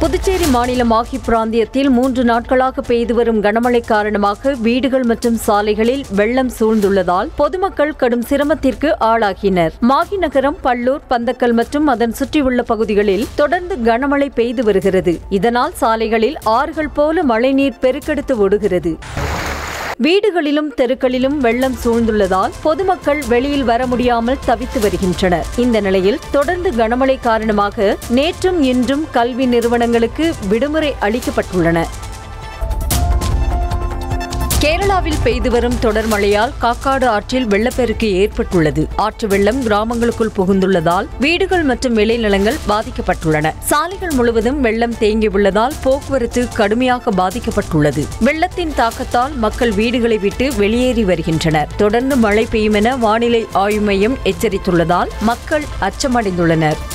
புதுச்சேரி மாநிலம் மாஹி பிராந்தியத்தில் மூன்று நாட்களாக பெய்து வரும் கனமழை காரணமாக வீடுகள் மற்றும் சாலைகளில் வெள்ளம் சூழ்ந்துள்ளதால் பொதுமக்கள் கடும் சிரமத்திற்கு ஆளாகினர் மாஹி நகரம் பள்ளூர் பந்தக்கல் மற்றும் அதன் சுற்றியுள்ள பகுதிகளில் தொடர்ந்து கனமழை பெய்து வருகிறது இதனால் சாலைகளில் ஆறுகள் போல மழைநீர் பெருக்கெடுத்து ஓடுகிறது வீடுகளிலும் தெருக்களிலும் வெள்ளம் சூழ்ந்துள்ளதால் பொதுமக்கள் வெளியில் வர முடியாமல் தவித்து வருகின்றனர் இந்த நிலையில் தொடர்ந்து கனமழை காரணமாக நேற்றும் இன்றும் கல்வி நிறுவனங்களுக்கு விடுமுறை அளிக்கப்பட்டுள்ளன கேரளாவில் பெய்து வரும் தொடர் மழையால் காக்காடு ஆற்றில் வெள்ளப்பெருக்கு ஏற்பட்டுள்ளது ஆற்று வெள்ளம் கிராமங்களுக்குள் புகுந்துள்ளதால் வீடுகள் மற்றும் விளைநிலங்கள் பாதிக்கப்பட்டுள்ளன சாலைகள் முழுவதும் வெள்ளம் தேங்கியுள்ளதால் போக்குவரத்து கடுமையாக பாதிக்கப்பட்டுள்ளது வெள்ளத்தின் தாக்கத்தால் மக்கள் வீடுகளை விட்டு வெளியேறி வருகின்றனர் தொடர்ந்து மழை பெய்யும் என வானிலை ஆய்வு மையம் எச்சரித்துள்ளதால் மக்கள் அச்சமடைந்துள்ளனர்